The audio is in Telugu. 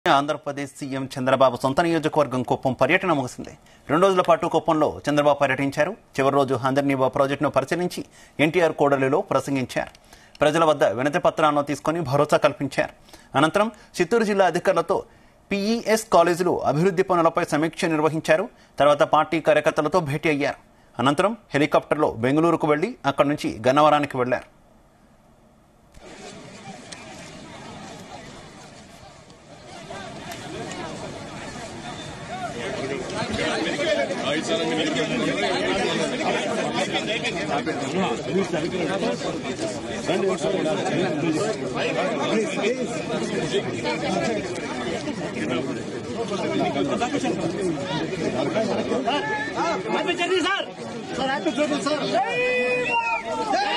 ఆంధ్రప్రదేశ్ సీఎం చంద్రబాబు సొంత నియోజకవర్గం కుప్పం పర్యటన ముగిసింది రెండు రోజుల పాటు కుప్పంలో చంద్రబాబు పర్యటించారు చివరి రోజు హందర్నీవా ప్రాజెక్టును పరిశీలించి ఎన్టీఆర్ కోడలిలో ప్రసంగించారు ప్రజల వద్ద వినతి పత్రాలను తీసుకుని భరోసా కల్పించారు అనంతరం చిత్తూరు జిల్లా అధికారులతో పీఈఎస్ కాలేజీలు అభివృద్ధి పనులపై సమీక్ష నిర్వహించారు తర్వాత పార్టీ కార్యకర్తలతో భేటీ అయ్యారు అనంతరం హెలికాప్టర్లో బెంగళూరుకు వెళ్లి అక్కడి నుంచి గన్నవరానికి వెళ్లారు happy journey sir sir happy journey sir